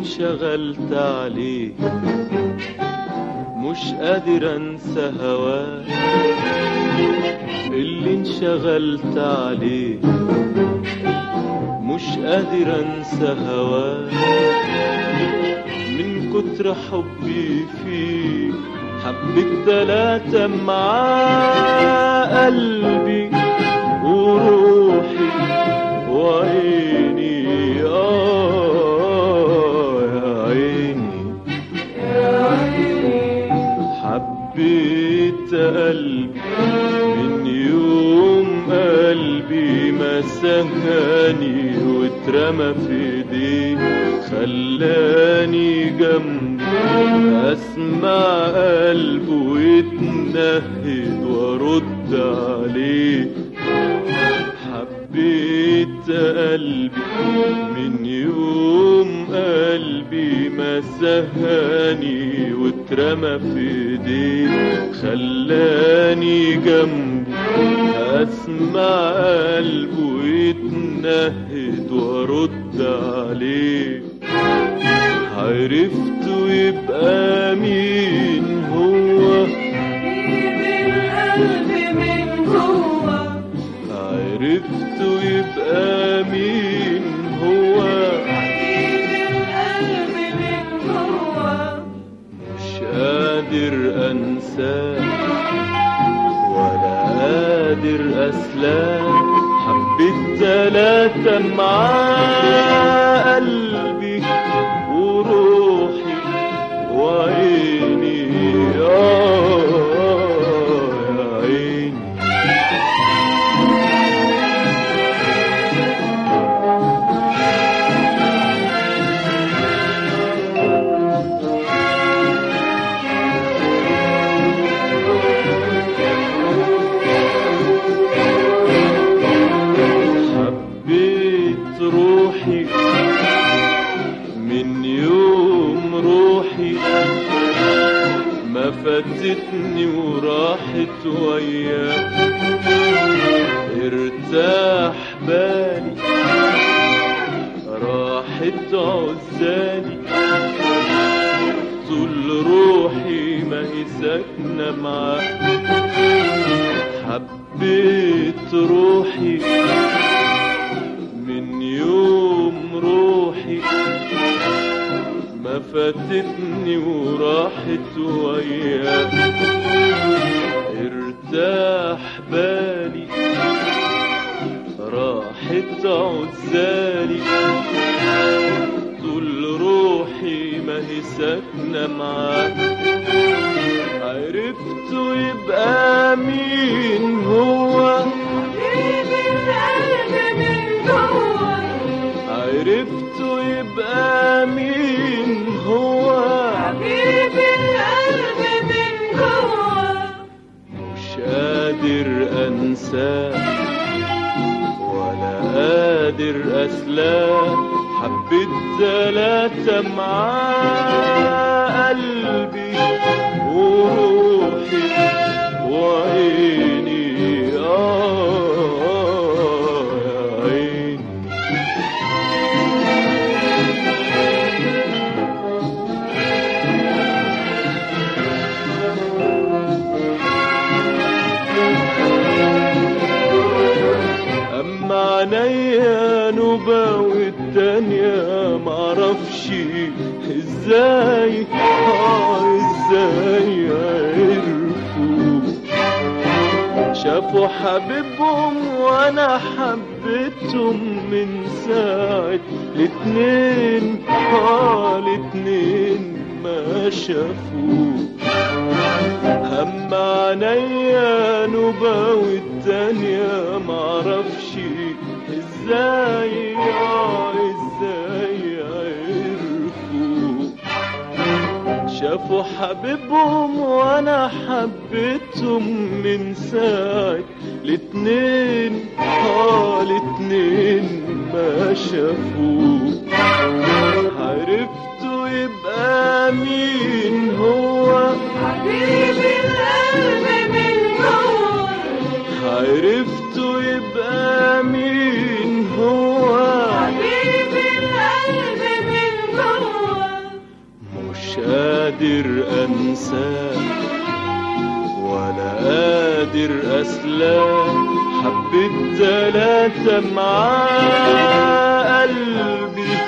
انشغلت عليه مش قادر انسى هواك اللي انشغلت عليه مش قادر انسى هواك من كتر حبي فيك حبيت تلاتة معاه قلبي وروحي وعيني آه يا عيني حبيت قلبي من يوم قلبي ما سهاني واترمى في ايديه خلاني جنبه اسمع قلبه يتنهد وارد عليه حبيت قلبي من يوم قلبي ما سهاني واترمى في ايديه خلاني جنبه اسمع قلبه يتنهد وارد عليه عرفته يبقى مين هو عرفته يبقى مين هو مش قادر انساه ولا قادر اسلام حبيت تلاتة معاه قلبي وروحي وعيني آه يا عيني حبيت روحي من يوم روحي ما فاتتني وراحت وياه ارتاح بالي راحت عزالي طول روحي ما هي ساكنة معاه حبيت روحي من يوم روحي ما فاتتني وراحت وياه ارتاح بالي راحت عزالي طول روحي ما هي ساكنة معاه عرفته يبقى مين هو عرفته يبقى مين هو مش قادر انساه ولا قادر اسلاه حبيت تلاتة معاه قلبي وروحي وعيني آه يا عيني أما عينيا نوبة والتانية معرفش ازاي آه ازاي عرفوا شافوا حبيبهم وانا حبيتهم من ساعة الاتنين اه الاتنين ما شافوا هم عينيا نوبة والتانية معرفش ازاي اه ازاي عرفوا شافوا حبيبهم وانا حبيتهم من ساعة الاتنين اه الاتنين ما شافوا عرفتوا يبقى مين هو عرفتوا يبقى مين هو قادر أنساه ولا قادر أسلاه حبيت تلاتة معاه قلبي